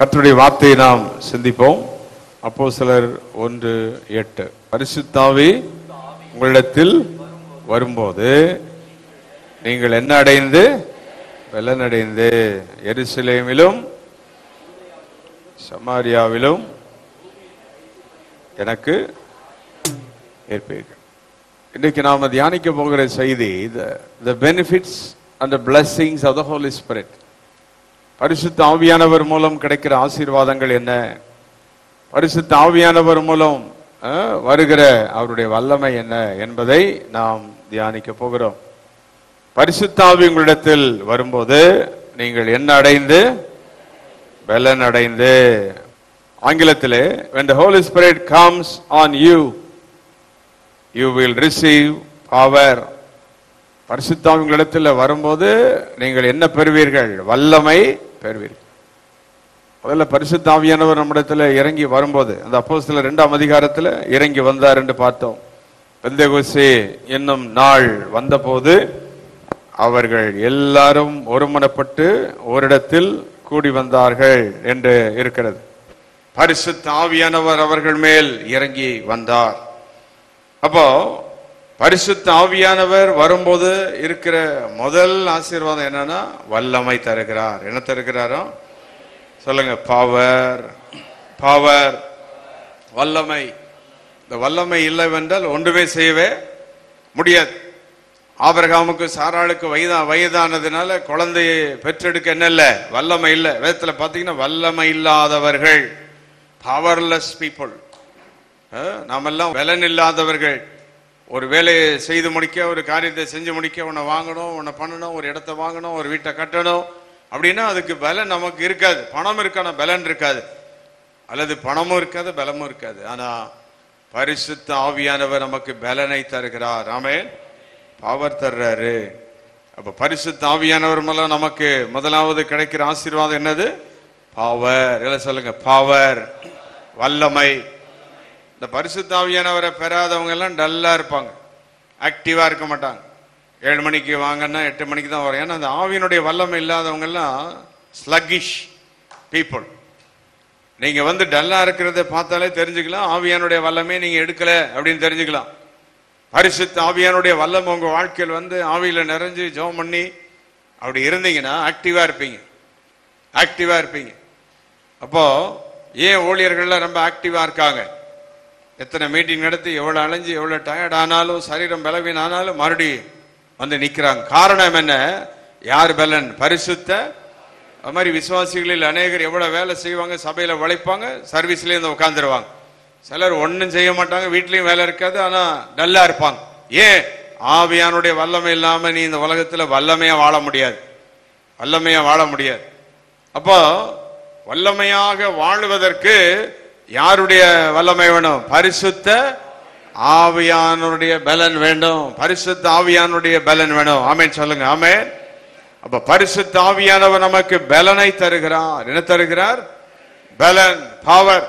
கர்த்தருடைய வார்த்தையை நாம் சிந்திப்போம் அப்போ சிலர் ஒன்று எட்டு பரிசுத்தாவி உங்களிடத்தில் வரும்போது நீங்கள் என்ன அடைந்து வெள்ளனடைந்து எருசலேமிலும் சமாரியாவிலும் எனக்கு ஏற்பீர்கள் இன்றைக்கு நாம தியானிக்க போகிற செய்தி the benefits and the blessings of the holy spirit பரிசுத்த ஆவியானவர் மூலம் கிடைக்கிற ஆசீர்வாதங்கள் என்ன பரிசுத்த ஆவியானவர் மூலம் அஹ், வருகிற அவருடைய வல்லமை என்ன என்பதை நாம் தியானிக்க போகிறோம் பரிசுத்த ஆவி உங்களிடத்தில் வரும்போது நீங்கள் என்ன அடைந்து பலன் அடைந்து ஆங்கிலத்திலே when the holy spirit comes on you you will receive power பரிசுத்தாவி உங்களிடத்தில் வரும்போது நீங்கள் என்ன பெறுவீர்கள் வல்லமை பெறுவீர்கள் முதல்ல பரிசுத்தாவியானவர் நம்மிடத்தில் இறங்கி வரும்போது அந்த அப்போ சில ரெண்டாம் அதிகாரத்தில் இறங்கி வந்தார் என்று பார்த்தோம் பெந்தேகோசே என்னும் நாள் வந்தபோது அவர்கள் எல்லாரும் ஒருமனப்பட்டு ஓரிடத்தில் கூடி வந்தார்கள் என்று இருக்கிறது பரிசுத்த ஆவியானவர் அவர்கள் மேல் இறங்கி வந்தார் அப்போ பரிசுத்த ஆவியானவர் வரும்போது இருக்கிற முதல் ஆசீர்வாதம் என்னன்னா வல்லமை தருகிறார் என்ன தருகிறாரோ சொல்லுங்க பவர் பவர் வல்லமை இந்த வல்லமை இல்லைவென்றால் ஒன்றுமே செய்யவே முடியாது ஆபிரகாமுக்கு சாராளுக்கு வயதா வயதானதுனால குழந்தையை பெற்றெடுக்க என்ன இல்லை வல்லமை இல்லை வேதத்துல பார்த்தீங்கன்னா வல்லமை இல்லாதவர்கள் பவர்லெஸ் பீப்புள் நாமெல்லாம் பலன் இல்லாதவர்கள் ஒரு வேலையை செய்து முடிக்க ஒரு காரியத்தை செஞ்சு முடிக்க உன்னை வாங்கணும் உன்னை பண்ணணும் ஒரு இடத்த வாங்கணும் ஒரு வீட்டை கட்டணும் அப்படின்னா அதுக்கு பலன் நமக்கு இருக்காது பணம் இருக்கான பலன் இருக்காது அல்லது பணமும் இருக்காது பலமும் இருக்காது ஆனா பரிசுத்த ஆவியானவர் நமக்கு பலனை தருகிறார் ஆமென் பவர் தர்றாரு அப்ப பரிசுத்த ஆவியானவர் மூலம் நமக்கு முதலாவது கிடைக்கிற ஆசீர்வாதம் என்னது பவர் எல்லாம் சொல்லுங்க பவர் வல்லமை இந்த பரிசுத்த ஆவியானவரை பெறாதவங்க எல்லாம் டல்லா இருப்பாங்க ஆக்டிவா இருக்க மாட்டாங்க ஏழு மணிக்கு வாங்கன்னா எட்டு மணிக்கு தான் வரும் ஏன்னா அந்த ஆவியினுடைய வல்லமை இல்லாதவங்க எல்லாம் ஸ்லக்கிஷ் பீப்புள் நீங்க வந்து டல்லா இருக்கிறத பார்த்தாலே தெரிஞ்சுக்கலாம் ஆவியானுடைய வல்லமே நீங்க எடுக்கல அப்படின்னு தெரிஞ்சுக்கலாம் பரிசுத்த ஆவியானுடைய வல்லம் உங்க வாழ்க்கையில் வந்து ஆவியில நிறைஞ்சு ஜெபம் பண்ணி அப்படி இருந்தீங்கன்னா ஆக்டிவா இருப்பீங்க ஆக்டிவா இருப்பீங்க அப்போ ஏன் ஊழியர்கள்லாம் ரொம்ப ஆக்டிவா இருக்காங்க எத்தனை மீட்டிங் நடத்தி எவ்வளவு அலைஞ்சு எவ்வளவு டயர்ட் ஆனாலும் சரீரம் பலவீனம் ஆனாலும் மறுபடியும் வந்து நிக்கிறாங்க காரணம் என்ன யார் பலன் பரிசுத்த அது மாதிரி விசுவாசிகளில் அநேகர் எவ்வளவு வேலை செய்வாங்க சபையில உழைப்பாங்க சர்வீஸ்லயே வந்து உட்காந்துருவாங்க சிலர் ஒண்ணும் செய்ய மாட்டாங்க வீட்லயும் வேலை இருக்காது ஆனா டல்லா இருப்பாங்க ஏன் ஆவியானுடைய வல்லமை இல்லாம நீ இந்த உலகத்துல வல்லமையா வாழ முடியாது வல்லமையா வாழ முடியாது அப்போ வல்லமையாக வாழுவதற்கு யாருடைய வல்லமை வேணும் பரிசுத்த ஆவியானுடைய பலன் வேண்டும் பரிசுத்த ஆவியானுடைய பலன் வேணும் ஆமென் சொல்லுங்க ஆமென் அப்ப பரிசுத்த ஆவியானவர் நமக்கு பலனை தருகிறார் என்ன தருகிறார் பலன் power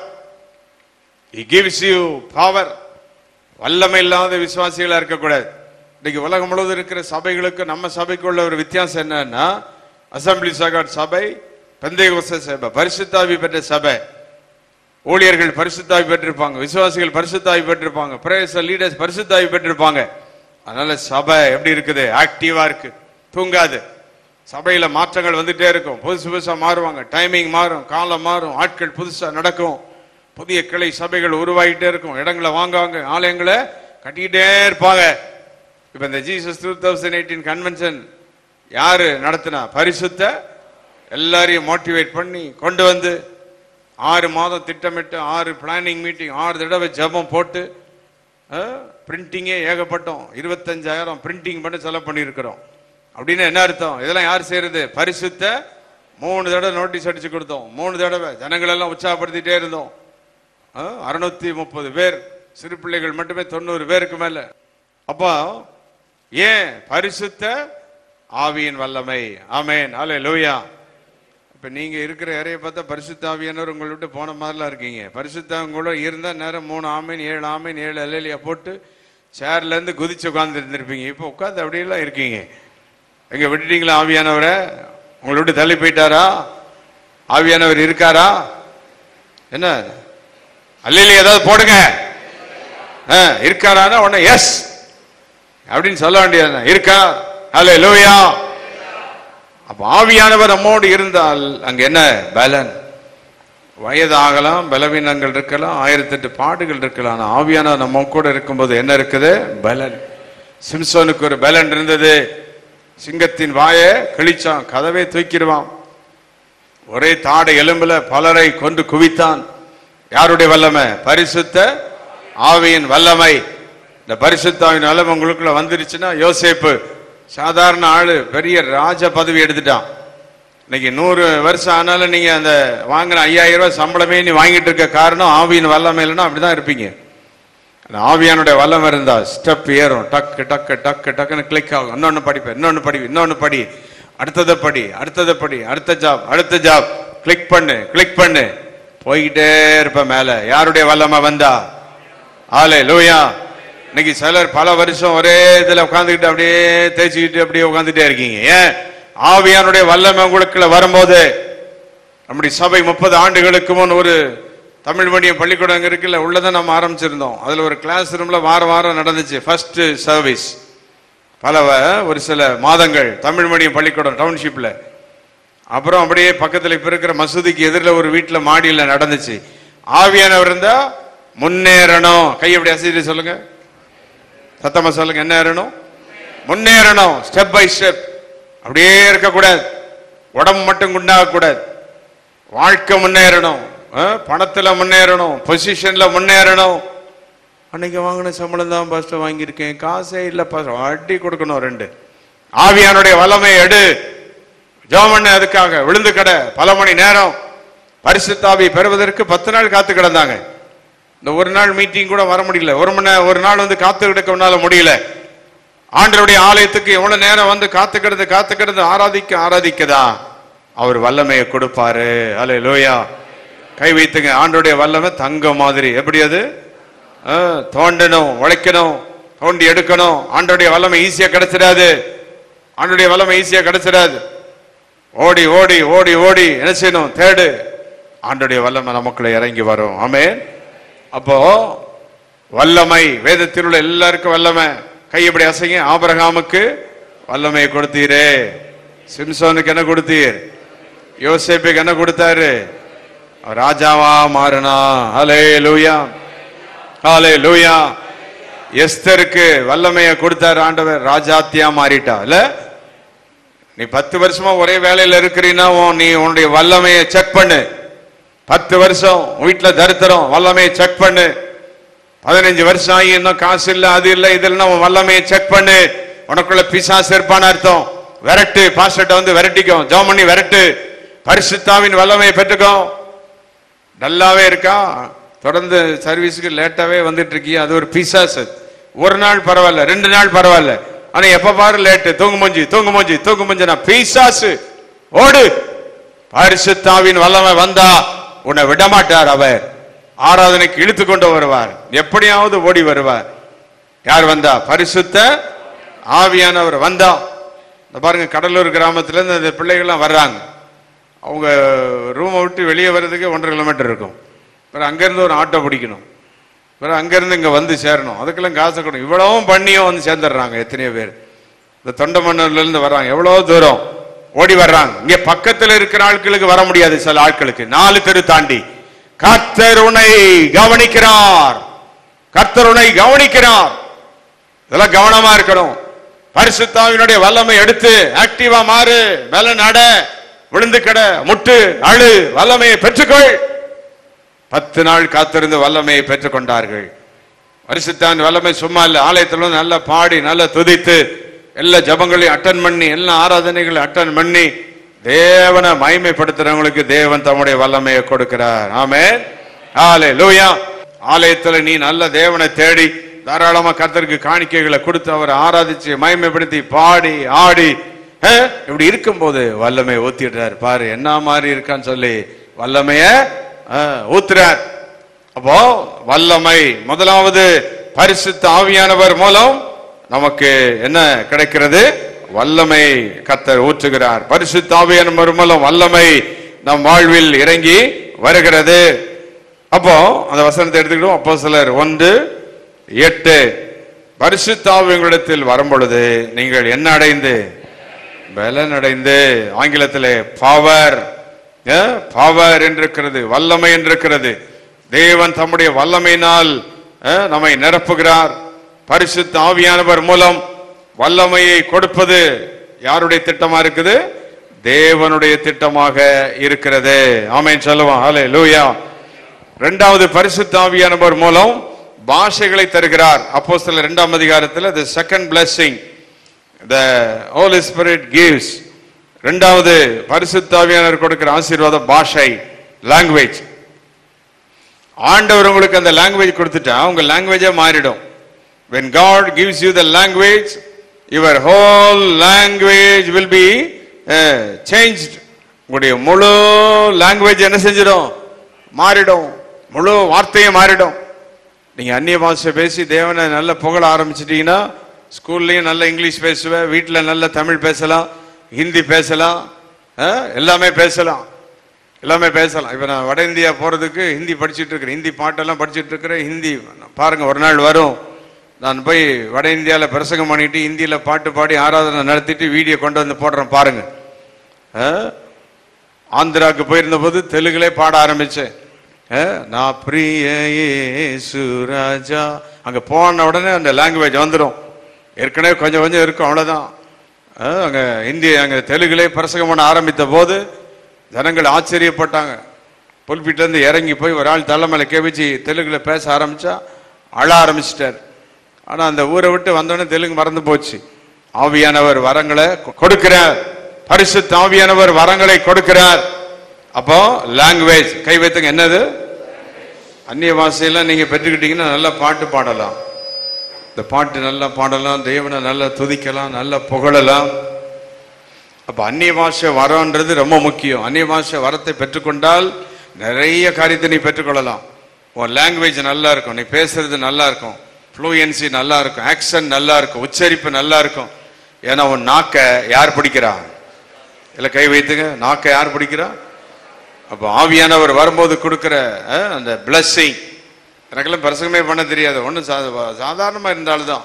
he gives you power வல்லமை இல்லாத விசுவாசிகளா இருக்கக்கூடாது இன்னைக்கு உலகம் முழுவதும் இருக்கிற சபைகளுக்கு நம்ம சபைக்குள்ள ஒரு வித்தியாசம் என்னன்னா அசம்பிளி சகாட் சபை பெந்தைகோச சபை பரிசுத்தாவி பெற்ற சபை ஊழியர்கள் பரிசுத்தாவி பெற்றிருப்பாங்க விசுவாசிகள் பரிசுத்தாவி பெற்றிருப்பாங்க பிரேச லீடர்ஸ் பரிசுத்தாவி பெற்றிருப்பாங்க அதனால சபை எப்படி இருக்குது ஆக்டிவா இருக்கு தூங்காது சபையில மாற்றங்கள் வந்துட்டே இருக்கும் புதுசு புதுசா மாறுவாங்க டைமிங் மாறும் காலம் மாறும் ஆட்கள் புதுசா நடக்கும் புதிய கிளை சபைகள் உருவாகிட்டே இருக்கும் இடங்களை வாங்குவாங்க ஆலயங்களை கட்டிக்கிட்டே இருப்பாங்க இப்ப இந்த Jesus two thousand eighteen convention யாரு நடத்தினா பரிசுத்த எல்லாரையும் மோட்டிவேட் பண்ணி கொண்டு வந்து ஆறு மாதம் திட்டமிட்டு ஆறு பிளானிங் மீட்டிங் ஆறு தடவை ஜெபம் போட்டு பிரிண்டிங்கே ஏகப்பட்டோம் இருபத்தஞ்சாயிரம் பிரிண்டிங் பண்ணி செலவு பண்ணியிருக்கிறோம் அப்படின்னு என்ன அர்த்தம் இதெல்லாம் யார் செய்யறது பரிசுத்த மூணு தடவை நோட்டீஸ் அடிச்சு கொடுத்தோம் மூணு தடவை ஜனங்களெல்லாம் உற்சாகப்படுத்திட்டே இருந்தோம் அறுநூத்தி முப்பது பேர் சிறு பிள்ளைகள் மட்டுமே தொண்ணூறு பேருக்கு மேல அப்போ ஏன் பரிசுத்த ஆவியின் வல்லமை ஆமேன் அலே லூயா இப்ப நீங்க இருக்கிற இறைய பார்த்தா பரிசுத்த ஆவியானவர் உங்களை விட்டு போன மாதிரிலாம் இருக்கீங்க பரிசுத்தவங்க கூட இருந்தா நேரம் மூணு ஆமீன் ஏழு ஆமீன் ஏழு அலையிலியா போட்டு சேர்ல இருந்து குதிச்சு உட்கார்ந்து இருந்திருப்பீங்க இப்போ உட்கார்ந்து அப்படியெல்லாம் இருக்கீங்க எங்க விட்டுட்டீங்களா ஆவியானவரை உங்களை விட்டு தள்ளி போயிட்டாரா ஆவியானவர் இருக்காரா என்ன அல்லையில ஏதாவது போடுங்க ஆ, இருக்காரான்னா உடனே எஸ் அப்படின்னு சொல்ல வேண்டியது இருக்கா ஹலே லூயா அப்ப ஆவியானவர் நம்மோடு இருந்தால் அங்க என்ன பலன் வயதாகலாம் பலவீனங்கள் இருக்கலாம் ஆயிரத்தெட்டு பாடுகள் இருக்கலாம் ஆனா ஆவியானவர் நம்ம கூட இருக்கும்போது என்ன இருக்குது பலன் சிம்சோனுக்கு ஒரு பலன் இருந்தது சிங்கத்தின் வாயை கிழிச்சான் கதவை தூக்கிடுவான் ஒரே தாடை எலும்புல பலரை கொண்டு குவித்தான் யாருடைய வல்லமை பரிசுத்த ஆவியின் வல்லமை இந்த பரிசுத்த ஆவியின் வல்லமை உங்களுக்குள்ள வந்துருச்சுன்னா யோசேப்பு சாதாரண ஆளு பெரிய ராஜ பதவி எடுத்துட்டான் இன்னைக்கு நூறு வருஷம் ஆனாலும் நீங்க அந்த வாங்கின ஐயாயிரம் ரூபாய் சம்பளமே நீ வாங்கிட்டு இருக்க காரணம் ஆவியின் வல்லமை இல்லைன்னா அப்படிதான் இருப்பீங்க அந்த ஆவியானுடைய வல்லம் இருந்தா ஸ்டெப் ஏறும் டக்கு டக்கு டக்கு டக்குன்னு கிளிக் ஆகும் இன்னொன்னு படிப்பேன் இன்னொன்னு படி இன்னொன்னு படி அடுத்ததை படி அடுத்ததை படி அடுத்த ஜாப் அடுத்த ஜாப் கிளிக் பண்ணு கிளிக் பண்ணு போய்கிட்டே இருப்ப மேல யாருடைய வல்லமை வந்தா ஆலே லூயா இன்னைக்கு சிலர் பல வருஷம் ஒரே இதுல உட்காந்துக்கிட்டு அப்படியே தேய்ச்சிக்கிட்டு அப்படியே உட்காந்துட்டே இருக்கீங்க ஏன் ஆவியானுடைய வல்லமை உங்களுக்குள்ள வரும்போது நம்முடைய சபை முப்பது ஆண்டுகளுக்கு முன் ஒரு தமிழ் மீடியம் பள்ளிக்கூடம் அங்க இருக்குல்ல உள்ளதான் நம்ம ஆரம்பிச்சிருந்தோம் அதுல ஒரு கிளாஸ் ரூம்ல வாரம் வாரம் நடந்துச்சு ஃபர்ஸ்ட் சர்வீஸ் பல வ- ஒரு சில மாதங்கள் தமிழ் மீடியம் பள்ளிக்கூடம் டவுன்ஷிப்ல அப்புறம் அப்படியே பக்கத்துல இப்ப இருக்கிற மசூதிக்கு எதிரில் ஒரு வீட்டுல மாடியில நடந்துச்சு ஆவியானவர் இருந்தா முன்னேறணும் கை அப்படி அசைட்டு சொல்லுங்க சத்தமா சொல்லுங்க என்ன ஏறணும் முன்னேறணும் ஸ்டெப் பை ஸ்டெப் அப்படியே இருக்கக்கூடாது உடம்பு மட்டும் குண்டாக கூடாது வாழ்க்கை முன்னேறணும் அஹ், பணத்துல முன்னேறணும் பொசிஷன்ல முன்னேறணும் அன்னைக்கு வாங்கின சம்பளம் தான் ஃபர்ஸ்ட் வாங்கியிருக்கேன் காசே இல்ல பாஸ்டர் வட்டி கொடுக்கணும் ரெண்டு ஆவியானுடைய வல்லமை எடு ஜோமண்ண அதுக்காக விழுந்து கடை பல மணி நேரம் பரிசுத்தாவி பெறுவதற்கு பத்து நாள் காத்து கிடந்தாங்க இந்த ஒரு நாள் மீட்டிங் கூட வர முடியல ஒரு மணி நே- ஒரு நாள் வந்து காத்து கிடக்க உன்னால முடியல ஆண்டருடைய ஆலயத்துக்கு எவ்வளவு நேரம் வந்து காத்து கிடந்து காத்து கிடந்து ஆராதிக்க ஆராதிக்கதா அவர் வல்லமையை கொடுப்பாரு அலே லோயா கை வைத்துங்க ஆண்டருடைய வல்லமை தங்க மாதிரி எப்படி அது ஆ, தோண்டணும் உழைக்கணும் தோண்டி எடுக்கணும் ஆண்டருடைய வல்லமை ஈஸியா கிடைச்சிடாது ஆண்டருடைய வல்லமை ஈஸியா கிடைச்சிடாது ஓடி ஓடி ஓடி ஓடி என்ன செய்யணும் தேடு ஆண்டருடைய வல்லமை நமக்குள்ள இறங்கி வரும் ஆமென் அப்போ வல்லமை வேதத்தில் உள்ள எல்லாருக்கும் வல்லமை கை இப்படி அசைங்க ஆபிரகாமுக்கு வல்லமையை கொடுத்தீரே சிம்சோனுக்கு என்ன கொடுத்தீர் யோசேப்புக்கு என்ன கொடுத்தாரு அவர் ராஜாவா மாறினா ஹலே லூயா ஹலே லூயா எஸ்தருக்கு வல்லமையை கொடுத்தாரு ஆண்டவர் ராஜாத்தியா மாறிட்டா இல்ல நீ பத்து வருஷமா ஒரே வேலையில இருக்கிறீன்னா உன் நீ உன்னுடைய வல்லமையை செக் பண்ணு பத்து வருஷம் உன் வீட்டுல தரித்திரம் வல்லமையை செக் பண்ணு பதினஞ்சு வருஷம் ஆகி இன்னும் காசு இல்ல அது இல்ல இது இல்லைன்னா உன் வல்லமையை செக் பண்ணு உனக்குள்ள பிசாசு இருப்பான்னு அர்த்தம் விரட்டு பாஸ்டர்ட்ட வந்து விரட்டிக்கோ ஜெபம் பண்ணி விரட்டு பரிசுத்தாவின் வல்லமையை பெற்றுக்கோ நல்லாவே இருக்கா தொடர்ந்து சர்வீஸுக்கு லேட்டாவே வந்துட்டு இருக்கிய அது ஒரு பிசாசு ஒரு நாள் பரவாயில்ல ரெண்டு நாள் பரவாயில்ல ஆனா எப்ப பாரு லேட்டு தூங்கு மூஞ்சி தூங்கு மூஞ்சி தூங்கு மூஞ்சி நான் பிசாசு ஓடு பரிசுத்தாவின் வல்லமை வந்தா உன்னை விடமாட்டார் அவர் ஆராதனைக்கு இழுத்து கொண்டு வருவார் எப்படியாவது ஓடி வருவார் யார் வந்தா பரிசுத்த ஆவியானவர் வந்தா இந்த பாருங்க கடலூர் கிராமத்துல இருந்து இந்த பிள்ளைகள்லாம் வர்றாங்க அவங்க ரூமை விட்டு வெளியே வர்றதுக்கு ஒன்றரை கிலோமீட்டர் இருக்கும் பிறகு அங்கேருந்து ஒரு ஆட்டோ பிடிக்கணும் பிறகு அங்கேருந்து இங்கே வந்து சேரணும் அதுக்கெல்லாம் காசு கொடுக்கணும் இவ்வளவும் பண்ணியும் வந்து சேர்ந்துடுறாங்க எத்தனையோ பேர் இந்த தொண்டமன்னூர்ல இருந்து வர்றாங்க எவ்வளோ தூரம் ஓடி வர்றாங்க இங்க பக்கத்துல இருக்கிற ஆட்களுக்கு வர முடியாது சில ஆட்களுக்கு நாலு தெரு தாண்டி கர்த்தர் உன்னை கவனிக்கிறார் கர்த்தர் உன்னை கவனிக்கிறார் இதெல்லாம் கவனமா இருக்கணும் பரிசுத்தாவினுடைய வல்லமை எடுத்து ஆக்டிவா மாறு மேல நட விழுந்து கட முட்டு அழு வல்லமையை பெற்றுக்கொள் பத்து நாள் காத்திருந்து வல்லமையை பெற்றுக்கொண்டார்கள் பரிசுத்தான் வல்லமை சும்மா இல்ல ஆலயத்துல வந்து நல்லா பாடி நல்லா துதித்து எல்லா ஜபங்களையும் அட்டன் பண்ணி எல்லா ஆராதனைகளையும் அட்டன் பண்ணி தேவனை மகிமைப்படுத்துறவங்களுக்கு தேவன் தம்முடைய வல்லமையை கொடுக்கிறார் ஆமே ஆலே லூயா ஆலயத்துல நீ நல்ல தேவனை தேடி தாராளமா கர்த்தருக்கு காணிக்கைகளை கொடுத்து அவரை ஆராதிச்சு மகிமைப்படுத்தி பாடி ஆடி அஹ், இப்படி இருக்கும்போது வல்லமை ஊத்திடுறார் பாரு என்ன மாதிரி இருக்கான்னு சொல்லி வல்லமைய அஹ், ஊத்துறார் அப்போ வல்லமை முதலாவது பரிசுத்த ஆவியானவர் மூலம் நமக்கு என்ன கிடைக்கிறது வல்லமை கத்தர் ஊற்றுகிறார் பரிசுத்த ஆவியானவர் மூலம் வல்லமை நம் வாழ்வில் இறங்கி வருகிறது அப்போ அந்த வசனத்தை எடுத்துக்கிட்டோம் அப்போ சிலர் ஒன்று எட்டு பரிசுத்தாவி உங்களிடத்தில் வரும் பொழுது நீங்கள் என்ன அடைந்து பலன் அடைந்து ஆங்கிலத்திலே பவர் பவர் என்றிருக்கிறது வல்லமை என்றிருக்கிறது தேவன் தம்முடைய வல்லமையினால் அஹ், நம்மை நிரப்புகிறார் பரிசுத்த ஆவியானவர் மூலம் வல்லமையை கொடுப்பது யாருடைய திட்டமா இருக்குது தேவனுடைய திட்டமாக இருக்கிறது ஆமென் சொல்லுவோம் ஹலே லூயா இரண்டாவது பரிசுத்த ஆவியானவர் மூலம் பாஷைகளை தருகிறார் அப்போ சில இரண்டாம் அதிகாரத்தில் the second blessing the holy spirit gives இரண்டாவது பரிசுத்த ஆவியானவர் கொடுக்கிற ஆசீர்வாத பாஷை லாங்குவேஜ் ஆண்டவர் உங்களுக்கு அந்த லாங்குவேஜ் கொடுத்துட்டா உங்க லாங்குவேஜே மாறிடும் when god gives you the language your whole language will be uh, changed உங்களுடைய முழு லாங்குவேஜ் என்ன செஞ்சிடும் மாறிடும் முழு வார்த்தையும் மாறிடும் நீங்க அந்நிய பாஷை பேசி தேவனை நல்ல புகழ ஆரம்பிச்சிட்டீங்கன்னா ஸ்கூல்லயும் நல்ல இங்கிலீஷ் பேசுவேன் வீட்டில் நல்ல தமிழ் பேசலாம் ஹிந்தி பேசலாம் அஹ், எல்லாமே பேசலாம் எல்லாமே பேசலாம் இப்போ நான் வட இந்தியா போறதுக்கு ஹிந்தி படிச்சுட்டு இருக்கிறேன் ஹிந்தி பாட்டெல்லாம் படிச்சுட்டு இருக்கிறேன் ஹிந்தி பாருங்க ஒரு நாள் வரும் நான் போய் வட இந்தியாவில் பிரசங்கம் பண்ணிட்டு ஹிந்தியில பாட்டு பாடி ஆராதனை நடத்திட்டு வீடியோ கொண்டு வந்து போடுறேன் பாருங்க அஹ், ஆந்திராவுக்கு போயிருந்த போது தெலுங்குலே பாட ஆரம்பிச்சேன் அஹ், நான் பிரிய சுராஜா அங்க போன உடனே அந்த லாங்குவேஜ் வந்துடும் ஏற்கனவே கொஞ்சம் கொஞ்சம் இருக்கும் அவ்வளவுதான் அஹ், அங்க ஹிந்தி அங்க தெலுங்குலே பிரசங்கம் பண்ண ஆரம்பித்த போது ஜனங்கள் ஆச்சரியப்பட்டாங்க புல்பிட்ல இருந்து இறங்கி போய் ஒரு ஆள் தலைமையில கேபிச்சு தெலுங்குல பேச ஆரம்பிச்சா அழ ஆரம்பிச்சிட்டார் ஆனா அந்த ஊரை விட்டு வந்தோடனே தெலுங்கு மறந்து போச்சு ஆவியானவர் வரங்களை கொ- கொடுக்கிறார் பரிசுத்த ஆவியானவர் வரங்களை கொடுக்கிறார் அப்போ லாங்குவேஜ் கை வைத்துங்க என்னது அந்நிய பாஷையெல்லாம் நீங்க பெற்றுக்கிட்டீங்கன்னா நல்லா பாட்டு பாடலாம் இந்த பாட்டு நல்லா பாடலாம் தேவனை நல்லா துதிக்கலாம் நல்லா புகழலாம் அப்ப அந்நிய பாஷை வரன்றது ரொம்ப முக்கியம் அந்நிய பாஷை வரத்தை பெற்றுக்கொண்டால் நிறைய காரியத்தை நீ பெற்றுக்கொள்ளலாம் உன் லாங்குவேஜ் நல்லா இருக்கும் நீ பேசுறது நல்லா இருக்கும் ஃப்ளூயன்சி நல்லா இருக்கும் ஆக்சன் நல்லா இருக்கும் உச்சரிப்பு நல்லா இருக்கும் ஏன்னா உன் நாக்க யார் பிடிக்கிறா இல்ல கை வைத்துங்க நாக்க யார் பிடிக்கிறா அப்போ ஆவியானவர் வரும்போது கொடுக்கிற அஹ், அந்த blessing எனக்கெல்லாம் பிரசங்கமே பண்ண தெரியாது ஒன்றும் சாதாரணமா இருந்தால்தான்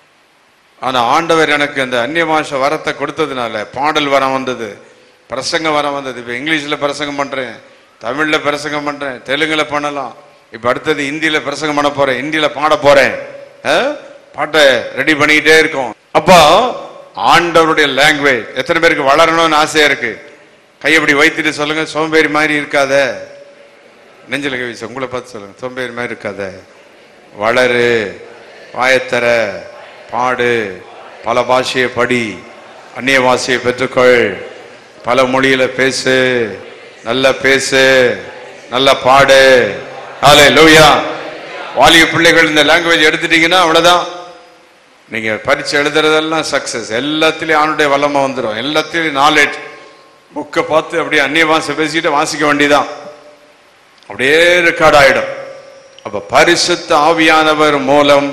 ஆனா ஆண்டவர் எனக்கு அந்த அந்நிய பாஷை வரத்தை கொடுத்ததுனால பாடல் வரம் வந்தது பிரசங்க வரம் வந்தது இப்போ இங்கிலீஷ்ல பிரசங்கம் பண்றேன் தமிழ்ல பிரசங்கம் பண்றேன் தெலுங்குல பண்ணலாம் இப்போ அடுத்தது ஹிந்தியில பிரசங்கம் பண்ண போறேன் ஹிந்தியில பாட போறேன் அஹ்? பாட்டை ரெடி பண்ணிக்கிட்டே இருக்கோம் அப்போ ஆண்டவருடைய லாங்குவேஜ் எத்தனை பேருக்கு வளரணும்னு ஆசையா இருக்கு கையப்படி வைத்துட்டு சொல்லுங்க சோம்பேறி மாதிரி இருக்காத நெஞ்சில கை வச்சு உங்களை பார்த்து சொல்லுங்க சோம்பேறி மாதிரி இருக்காத வளரு வாயத்தர பாடு பல பாஷையை படி அந்நிய பாஷையை பெற்றுக்கொள் பல மொழியில பேசு நல்லா பேசு நல்லா பாடு ஹாலே லூயா வாலிய பிள்ளைகள் இந்த லாங்குவேஜ் எடுத்துட்டீங்கன்னா அவ்வளவுதான் நீங்க பரீட்சை எழுதுறதெல்லாம் சக்சஸ் எல்லாத்துலயும் ஆணுடைய வல்லமை வந்துடும் எல்லாத்துலயும் நாலேஜ் புக்கை பார்த்து அப்படியே அந்நிய பாஷை பேசிட்டு வாசிக்க வேண்டியதான் அப்படியே ரெக்கார்ட் ஆயிடும் அப்ப பரிசுத்த ஆவியானவர் மூலம்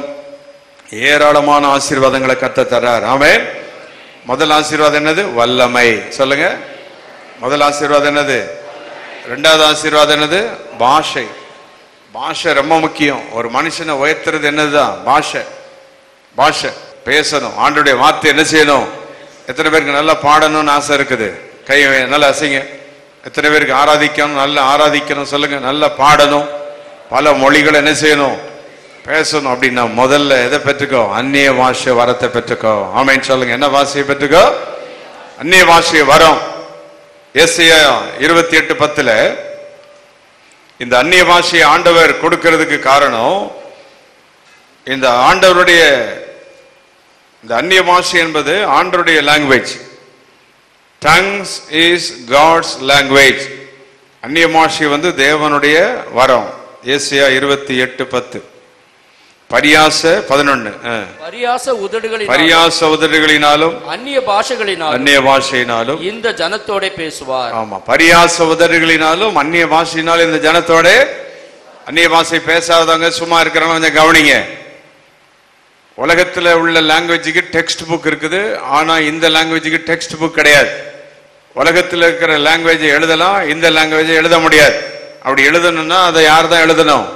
ஏராளமான ஆசீர்வாதங்களை கத்த தர்றார் ஆமென் முதல் ஆசீர்வாதம் என்னது வல்லமை சொல்லுங்க முதல் ஆசீர்வாதம் என்னது ரெண்டாவது ஆசீர்வாதம் என்னது பாஷை பாஷை ரொம்ப முக்கியம் ஒரு மனுஷனை உயர்த்துறது என்னதுதான் பாஷை பாஷை பேசணும் ஆண்டுடைய வார்த்தை என்ன செய்யணும் எத்தனை பேருக்கு நல்லா பாடணும்னு ஆசை இருக்குது கை நல்லா அசைங்க எத்தனை பேருக்கு ஆராதிக்கணும் நல்லா ஆராதிக்கணும் சொல்லுங்க நல்லா பாடணும் பல மொழிகளை என்ன செய்யணும் பேசணும் அப்படின்னா முதல்ல எதை பெற்றுக்கோ அந்நிய பாஷை வரத்தை பெற்றுக்கோ ஆமைன்னு சொல்லுங்க என்ன பாஷையை பெற்றுக்கோ அந்நிய பாஷையை வரும் ஏசியா இருபத்தி எட்டு பத்துல இந்த அந்நிய பாஷையை ஆண்டவர் கொடுக்கிறதுக்கு காரணம் இந்த ஆண்டவருடைய இந்த அந்நிய பாஷை என்பது ஆண்டவருடைய language tongues is God's language அந்நிய பாஷை வந்து தேவனுடைய வரம் ஏசியா இருபத்தி எட்டு பத்து பரியாச பதினொன்னு பரியாச உதடுகளினால் பரியாச உதடுகளினாலும் அந்நிய பாஷைகளினால் அந்நிய பாஷையினாலும் இந்த ஜனத்தோட பேசுவார் ஆமா பரியாச உதடுகளினாலும் அந்நிய பாஷையினாலும் இந்த ஜனத்தோட அந்நிய பாஷை பேசாதவங்க சும்மா இருக்கிறவங்க கொஞ்சம் கவனிங்க உலகத்துல உள்ள லாங்குவேஜுக்கு டெக்ஸ்ட் புக் இருக்குது ஆனா இந்த லாங்குவேஜுக்கு டெக்ஸ்ட் புக் கிடையாது உலகத்தில் இருக்கிற லாங்குவேஜை எழுதலாம் இந்த லாங்குவேஜை எழுத முடியாது அப்படி எழுதணும்னா அதை யார் தான் எழுதணும்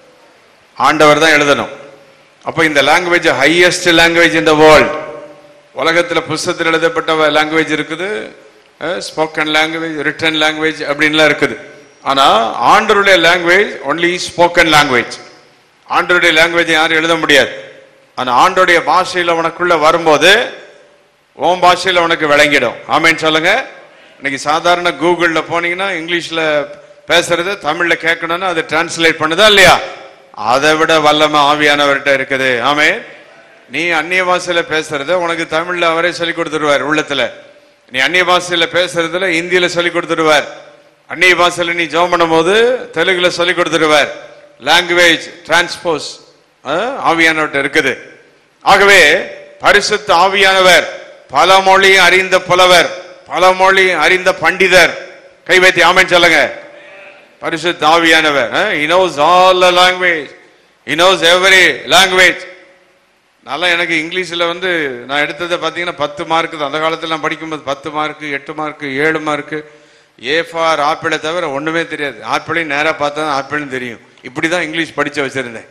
ஆண்டவர் தான் எழுதணும் அப்போ இந்த language highest language in the world உலகத்தில் புஸ்தகத்தில் எழுதப்பட்ட லாங்குவேஜ் இருக்குது ஸ்போக்கன் லாங்குவேஜ் ரிட்டன் லாங்குவேஜ் அப்படின்லாம் இருக்குது ஆனா ஆண்டருடைய லாங்குவேஜ் ஒன்லி ஸ்போக்கன் லாங்குவேஜ் ஆண்டருடைய லாங்குவேஜ் யாரும் எழுத முடியாது ஆனா ஆண்டருடைய பாஷையில உனக்குள்ள வரும்போது உன் பாஷையில உனக்கு விளங்கிடும் ஆமேன்னு சொல்லுங்க இன்னைக்கு சாதாரண கூகுள்ல போனீங்கன்னா இங்கிலீஷ்ல பேசுறது தமிழ்ல கேட்கணும்னா அது டிரான்ஸ்லேட் பண்ணுதா இல்லையா அதை விட வல்லமை ஆவியானவர்கிட்ட இருக்குது ஆமே நீ அந்நிய பாஷையில பேசுறத உனக்கு தமிழ்ல அவரே சொல்லி கொடுத்துருவார் உள்ளத்துல நீ அந்நிய பாஷையில பேசுறதுல இந்தியில சொல்லி கொடுத்துருவார் அந்நிய பாஷையில நீ ஜெபம் பண்ணும்போது தெலுங்குல சொல்லி கொடுத்துருவார் லாங்குவேஜ் டிரான்ஸ்போஸ் ஆவியானவர்கிட்ட இருக்குது ஆகவே பரிசுத்த ஆவியானவர் பல மொழி அறிந்த புலவர் பல மொழி அறிந்த பண்டிதர் கை வைத்து ஆமென் சொல்லுங்க பரிசுத்த ஆவியானவர் he knows all the language he knows every language நல்லா எனக்கு இங்கிலீஷ்ல வந்து நான் எடுத்ததை பார்த்தீங்கன்னா பத்து மார்க் அந்த காலத்துல நான் படிக்கும்போது பத்து மார்க் எட்டு மார்க் ஏழு மார்க் ஏ ஃபார் ஆப்பிளை தவிர ஒண்ணுமே தெரியாது ஆப்பிளையும் நேரா பார்த்தா தான் ஆப்பிள்னு தெரியும் இப்படிதான் இங்கிலீஷ் படிச்சு வச்சிருந்தேன்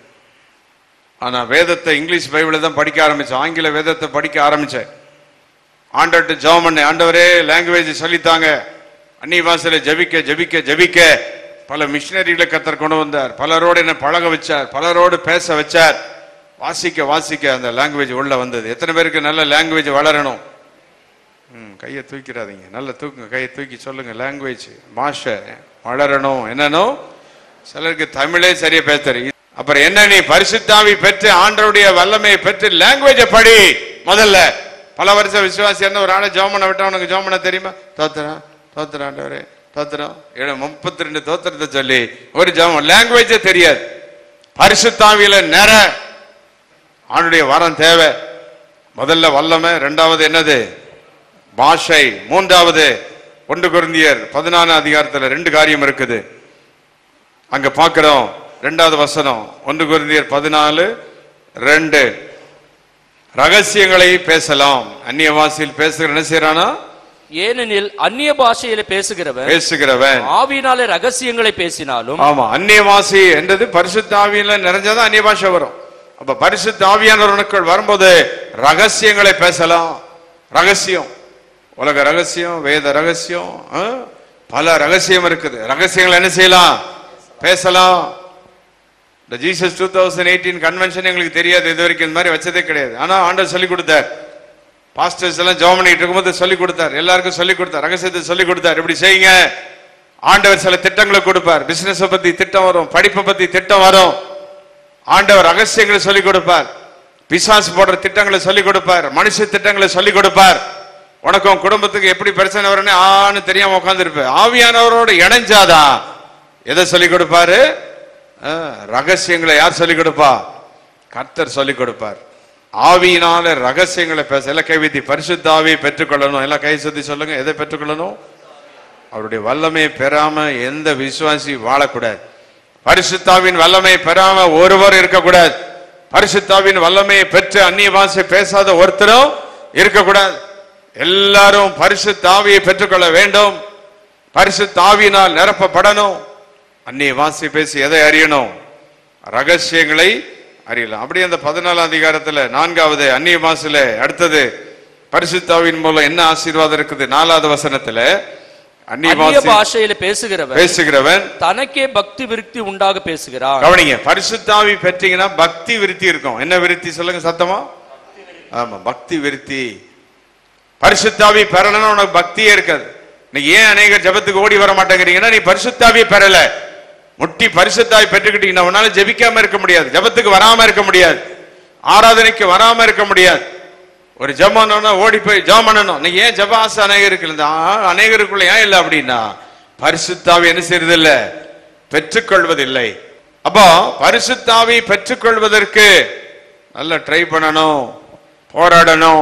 ஆனா வேதத்தை இங்கிலீஷ் பைபிளை தான் படிக்க ஆரம்பிச்சேன் ஆங்கில வேதத்தை படிக்க ஆரம்பிச்சேன் ஆண்டவர்கிட்ட ஜெபம் பண்ணேன் ஆண்டவரே லாங்குவேஜ் சொல்லித்தாங்க அந்நிய பாஷையில ஜபிக்க ஜபிக்க ஜபிக்க பல மிஷினரிகளை கத்தர் கொண்டு வந்தார் பலரோடு என்னை பழக வச்சார் பலரோடு பேச வச்சார் வாசிக்க வாசிக்க அந்த லாங்குவேஜ் உள்ள வந்தது எத்தனை பேருக்கு நல்ல லாங்குவேஜ் வளரணும் ம், கையை தூக்கிறாதீங்க நல்ல தூக்குங்க கையை தூக்கி சொல்லுங்க லாங்குவேஜ் பாஷை வளரணும் என்னன்னு சிலருக்கு தமிழே சரியா பேச தெரியும் அப்புறம் என்ன நீ பரிசுத்தாவி பெற்று ஆண்டருடைய வல்லமையை பெற்று லாங்குவேஜை படி முதல்ல பல வருஷ விசுவாசி என்ன ஒரு ஆளை ஜோமனை விட்டா உனக்கு ஜோமனை தெரியுமா தோத்துறான் தோத்துறான் ஆண்டவரே தோத்துறோம் ஏழு முப்பத்தி ரெண்டு தோத்திரத்தை சொல்லி ஒரு ஜோமம் லாங்குவேஜே தெரியாது பரிசுத்தாவியில நிற ஆண்டுடைய வரம் தேவை முதல்ல வல்லமை ரெண்டாவது என்னது பாஷை மூன்றாவது ஒன்று குருந்தியர் பதினாலாம் அதிகாரத்துல ரெண்டு காரியம் இருக்குது அங்க பார்க்கிறோம் ரெண்டாவது வசனம் ஒன்று குருந்தியர் பதினாலு ரெண்டு ரகசியங்களை பேசலாம் அந்நிய வாசியில் பேசுகிற என்ன செய்யறானா ஏனெனில் அந்நிய பாஷையில பேசுகிறவன் பேசுகிறவன் ஆவியினாலே ரகசியங்களை பேசினாலும் ஆமா அந்நிய வாசி என்றது பரிசுத்த ஆவியில நிறைஞ்சாதான் அந்நிய பாஷை வரும் அப்ப பரிசுத்த ஆவியானவர்களுக்குள் வரும்போது ரகசியங்களை பேசலாம் ரகசியம் உலக ரகசியம் வேத ரகசியம் ஆ? பல ரகசியம் இருக்குது ரகசியங்களை என்ன செய்யலாம் பேசலாம் இந்த Jesus two thousand eighteen convention எங்களுக்கு தெரியாது இது வரைக்கும் இந்த மாதிரி வச்சதே கிடையாது ஆனா ஆண்டவர் சொல்லி கொடுத்தார் பாஸ்டர்ஸ் எல்லாம் ஜெபம் பண்ணிட்டு இருக்கும்போது சொல்லி கொடுத்தார் எல்லாருக்கும் சொல்லி கொடுத்தார் ரகசியத்தை சொல்லி கொடுத்தார் இப்படி செய்யுங்க ஆண்டவர் சில திட்டங்களை கொடுப்பார் பிசினஸ் பத்தி திட்டம் வரும் படிப்பை பத்தி திட்டம் வரும் ஆண்டவர் ரகசியங்களை சொல்லி கொடுப்பார் பிசாசு போடுற திட்டங்களை சொல்லி கொடுப்பார் மனுஷ திட்டங்களை சொல்லி கொடுப்பார் உனக்கும் உன் குடும்பத்துக்கு எப்படி பிரச்சனை வரும்னு ஆன்னு தெரியாம உட்காந்துருப்ப ஆவியானவரோட இணைஞ்சாதான் எதை சொல்லி கொடுப்பாரு ஆ, ரகசியங்களை யார் சொல்லி கொடுப்பா கர்த்தர் சொல்லி கொடுப்பார் ஆவியினால ரகசியங்களை பேச எல்லாம் கைவித்தி பரிசுத்த ஆவியை பெற்றுக்கொள்ளணும் எல்லாம் கை சுத்தி சொல்லுங்க எதை பெற்றுக்கொள்ளணும் அவருடைய வல்லமையை பெறாம எந்த விசுவாசி வாழக்கூடாது பரிசுத்தாவின் வல்லமை பெறாம ஒருவர் இருக்கக்கூடாது பரிசுத்தாவின் வல்லமையை பெற்று அந்நிய பாஷை பேசாத ஒருத்தரும் இருக்கக்கூடாது எல்லாரும் பரிசுத்தாவியை பெற்றுக்கொள்ள வேண்டும் பரிசுத்தாவியினால் நிரப்பப்படணும் அந்நிய வாசி பேசி எதை அறியணும் ரகசியங்களை அறியலாம் அப்படி அந்த பதினாலாம் அதிகாரத்துல நான்காவது அந்நிய பாசில அடுத்தது பரிசுத்தாவின் மூலம் என்ன ஆசீர்வாதம் இருக்குது நாலாவது வசனத்துல அந்நிய அந்நிய பாசி பாஷையில பேசுகிறவன் பேசுகிறவன் தனக்கே பக்தி விருத்தி உண்டாக பேசுகிறான் கவனிங்க பரிசுத்தாவி பெற்றீங்கன்னா பக்தி விருத்தி இருக்கும் என்ன விருத்தி சொல்லுங்க சத்தமா ஆமா பக்தி விருத்தி பரிசுத்தாவி பெறலன்னா உனக்கு பக்தியே இருக்காது இன்னைக்கு ஏன் அநேகர் ஜெபத்துக்கு ஓடி வர மாட்டேங்கிறீங்கன்னா நீ பரிசுத்தாவியே பெறல முட்டி பரிசுத்தாவி பெற்றுக்கிட்டீங்கன்னா உன்னால ஜெபிக்காம இருக்க முடியாது ஜெபத்துக்கு வராம இருக்க முடியாது ஆராதனைக்கு வராம இருக்க முடியாது ஒரு ஜெபம்னா ஓடி போய் ஜெபம் பண்ணணும் நீ ஏன் ஜெப ஆசை அநேகருக்கு இந்த ஆ- அநேகருக்குள்ள ஏன் இல்லை அப்படின்னா பரிசுத்தாவி என்ன செய்யறது இல்ல பெற்றுக்கொள்வதில்லை அப்போ பரிசுத்தாவி பெற்றுக்கொள்வதற்கு நல்லா ட்ரை பண்ணணும் போராடணும்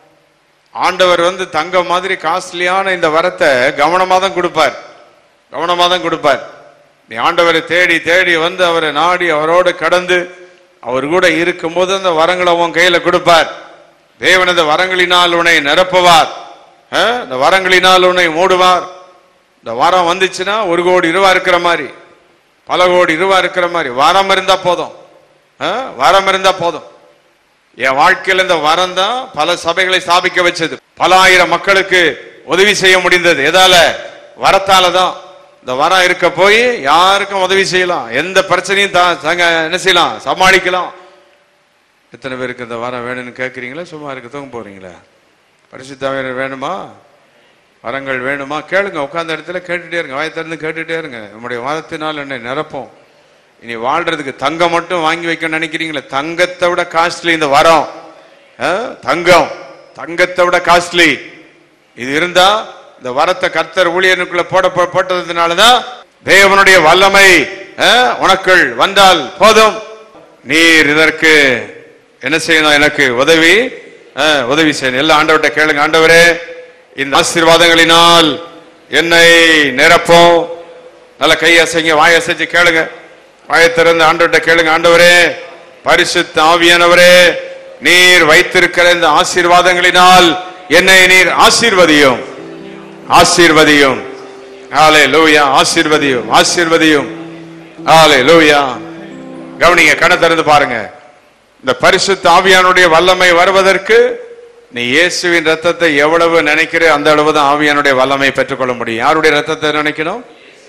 ஆண்டவர் வந்து தங்கம் மாதிரி காஸ்ட்லியான இந்த வரத்தை கவனமா தான் கொடுப்பார் கவனமா தான் கொடுப்பார் நீ ஆண்டவரை தேடி தேடி வந்து அவரை நாடி அவரோடு கடந்து அவர் கூட இருக்கும்போது அந்த வரங்களை உன் கையில கொடுப்பார் தேவனது வரங்களினால் உன்னை நிரப்புவார் ஆ? இந்த வரங்களினால் உன்னை மூடுவார் இந்த வாரம் வந்துச்சுன்னா ஒரு கோடி ரூபா இருக்கிற மாதிரி பல கோடி ரூபா இருக்கிற மாதிரி வாரம் இருந்தா போதும் ஆ? வாரம் இருந்தா போதும் என் வாழ்க்கையில் இந்த வரம் தான் பல சபைகளை ஸ்தாபிக்க வச்சது பல ஆயிரம் மக்களுக்கு உதவி செய்ய முடிந்தது எதால வரத்தால தான் இந்த வரம் இருக்க போய் யாருக்கும் உதவி செய்யலாம் எந்த பிரச்சனையும் தா- தாங்க என்ன செய்யலாம் சமாளிக்கலாம் எத்தனை பேருக்கு இந்த வரம் வேணும்னு கேட்குறீங்களா சும்மா இருக்க தூங்க போறீங்களா பரிசுத்தாவியர் வேணுமா வரங்கள் வேணுமா கேளுங்க உட்கார்ந்த இடத்துல கேட்டுட்டே இருங்க வாய் திறந்து கேட்டுட்டே இருங்க நம்முடைய வாரத்தினால் என்னை நிரப்போம் இனி வாழ்றதுக்கு தங்கம் மட்டும் வாங்கி வைக்க நினைக்கிறீங்களா தங்கத்தை விட காஸ்ட்லி இந்த வரம் ஆ? தங்கம் தங்கத்தை விட காஸ்ட்லி இது இருந்தா இந்த வரத்தை கர்த்தர் ஊழியனுக்குள்ள போட போ- போட்டதுனாலதான் தேவனுடைய வல்லமை ஆ, உனக்குள் வந்தால் போதும் நீர் இதற்கு என்ன செய்யணும் எனக்கு உதவி ஆ, உதவி செய்யணும் எல்லாம் ஆண்டவர்கிட்ட கேளுங்க ஆண்டவரே இந்த ஆசீர்வாதங்களினால் என்னை நிரப்போம் நல்ல கை அசைங்க வாய் அசைச்சு கேளுங்க வாயை திறந்து ஆண்டவர்கிட்ட கேளுங்க ஆண்டவரே பரிசுத்த ஆவியானவரே நீர் வைத்திருக்கிற இந்த ஆசீர்வாதங்களினால் என்னை நீர் ஆசீர்வதியும் ஆசீர்வதியும் ஆலே லூயா ஆசீர்வதியும் ஆசீர்வதியும் ஆலே லூயா கவனிங்க கண்ணை திறந்து பாருங்க இந்த பரிசுத்த ஆவியானுடைய வல்லமை வருவதற்கு நீ இயேசுவின் ரத்தத்தை எவ்வளவு நினைக்கிற அந்த அளவு தான் ஆவியானுடைய வல்லமை பெற்றுக்கொள்ள முடியும் யாருடைய ரத்தத்தை நினைக்கணும்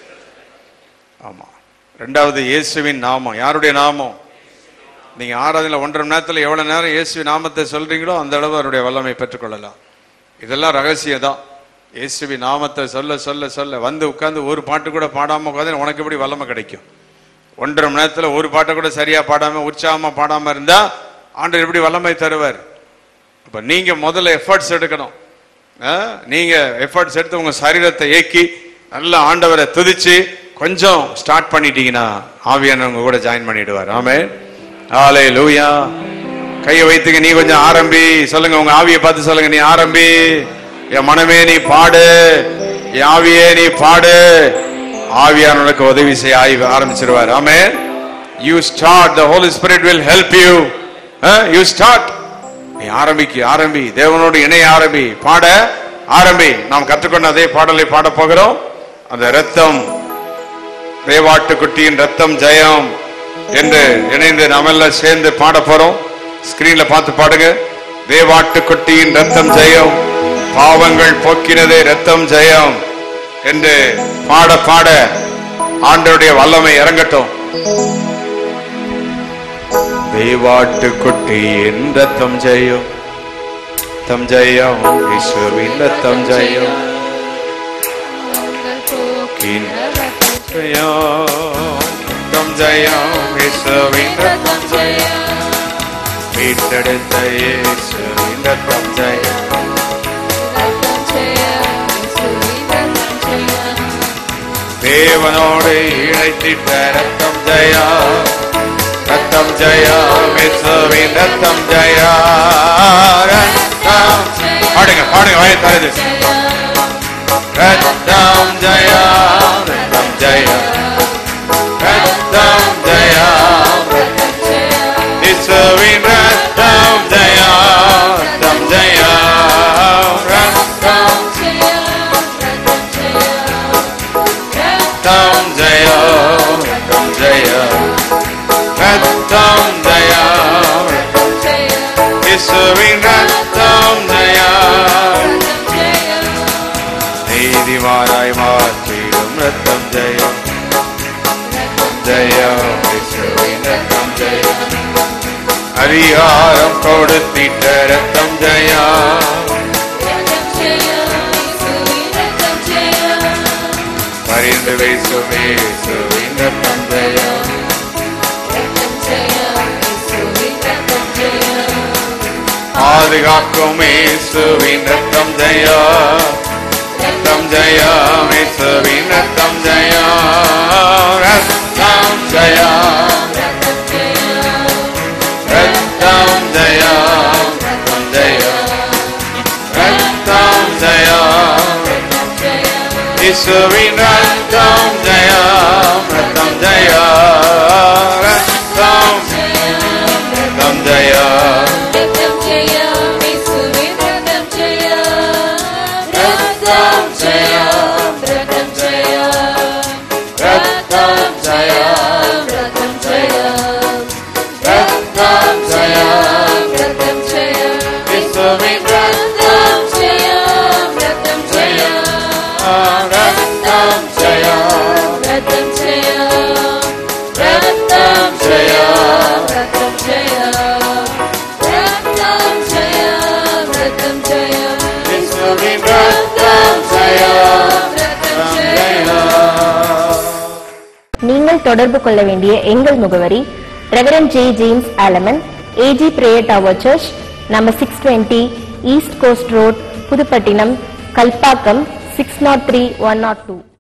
ஆமா ரெண்டாவது இயேசுவின் நாமம் யாருடைய நாமம் நீங்க ஆராதனையில ஒன்றரை மணி நேரத்துல எவ்வளவு நேரம் இயேசுவின் நாமத்தை சொல்றீங்களோ அந்த அளவு அவருடைய வல்லமை பெற்றுக்கொள்ளலாம் இதெல்லாம் ரகசியம் தான் இயேசுவின் நாமத்தை சொல்ல சொல்ல சொல்ல வந்து உட்கார்ந்து ஒரு பாட்டு கூட பாடாம உட்காந்து உனக்கு எப்படி வல்லமை கிடைக்கும் ஒன்றரை மணி நேரத்துல ஒரு பாட்டை கூட சரியா பாடாம உற்சாகமா பாடாம இருந்தா ஆண்டவர் எப்படி வல்லமை தருவார் அப்ப நீங்க முதல்ல எஃபர்ட்ஸ் எடுக்கணும் ஆ? நீங்க எஃபர்ட்ஸ் எடுத்து உங்க சரீரத்தை ஏக்கி நல்ல ஆண்டவரை துதிச்சு கொஞ்சம் ஸ்டார்ட் பண்ணிட்டீங்கன்னா ஆவியானவங்க கூட ஜாயின் பண்ணிடுவார் ஆமே ஆலே லூயா கையை வைத்துங்க நீ கொஞ்சம் ஆரம்பி சொல்லுங்க உங்க ஆவியை பார்த்து சொல்லுங்க நீ ஆரம்பி என் மனமே நீ பாடு என் ஆவியே நீ பாடு ஆவியானவனுக்கு உதவி செய்ய ஆய்வு ஆரம்பிச்சிருவார் ஆமே you start the holy spirit will help you you start நீ ஆரம்பிக்கு ஆரம்பி தேவனோடு இணைய ஆரம்பி பாட ஆரம்பி நாம் கற்றுக்கொண்ட அதே பாடலை பாட போகிறோம் அந்த ரத்தம் தேவாட்டுக்குட்டியின் ரத்தம் ஜெயம் என்று இணைந்து நாம் எல்லாம் சேர்ந்து பாட போறோம் ஸ்கிரீன்ல பார்த்து பாடுங்க தேவாட்டுக்குட்டியின் ரத்தம் ஜெயம் பாவங்கள் போக்கினதே ரத்தம் ஜெயம் என்று பாட பாட ஆண்டவருடைய வல்லமை இறங்கட்டும் தேவாட்டுக்குட்டியின் ரத்தம் ஜெயம் தம் ஜெயம் இயேசுவின் ரத்தம் ஜெயம் கின் ஜெயம் தம் ஜெயம் இயேசுவின் ரத்தம் ஜெயம் மீட்டெடுத்த இயேசுவின் ரத்தம் ஜெயம் தேவனோடு இணைத்திட்ட ரத்தம் ஜெயா ரத்தம் ஜெயா இயேசுவின் ரத்தம் ஜெயா ரத்தம் பாடுங்க பாடுங்க வாயை தருது ரத்தம் ஜெயா ரத்தம் ஜெயா ரத்தம் ஜெயா இயேசுவின் ரத்தம் ஜெயா ரத்தம் ஜெயா ரத்தம் ரத்தம் ஜெயா ரத்தம் ஜெயா ரத்தம் ஜெயா இயேசுவின் ரத்தம் ஜெயா நீதிமானாய் மாற்றிடும் ரத்தம் ஜெயம் ஜெயம் இயேசுவின் ரத்தம் ஜெயம் அதிகாரம் கொடுத்திட்ட ரத்தம் ஜெயா பரிந்து வைசுமே இயேசுவின் ரத்தம் ஜெயம் பாதுகாக்கும் இயேசுவின் ரத்தம் ஜெயா ரத்தம் ஜெயா இயேசுவின் ரத்தம் ஜெயா ரத்தம் ஜெயா ரத்தம் ஜெயா ரத்தம் ஜெயா ரத்தம் ஜெயா இயேசுவின் ரத்தம் ஜெயா ரத்தம் ஜெயா ரத்தம் ரத்தம் ஜெயா தொடர்பு கொள்ள வேண்டிய எங்கள் முகவரி ரெவரண்ட் ஜே ஜேம்ஸ் ஆலமன் AG prayer tower church number six twenty east coast road Puduppattinam Kalpakkam six nought three one nought two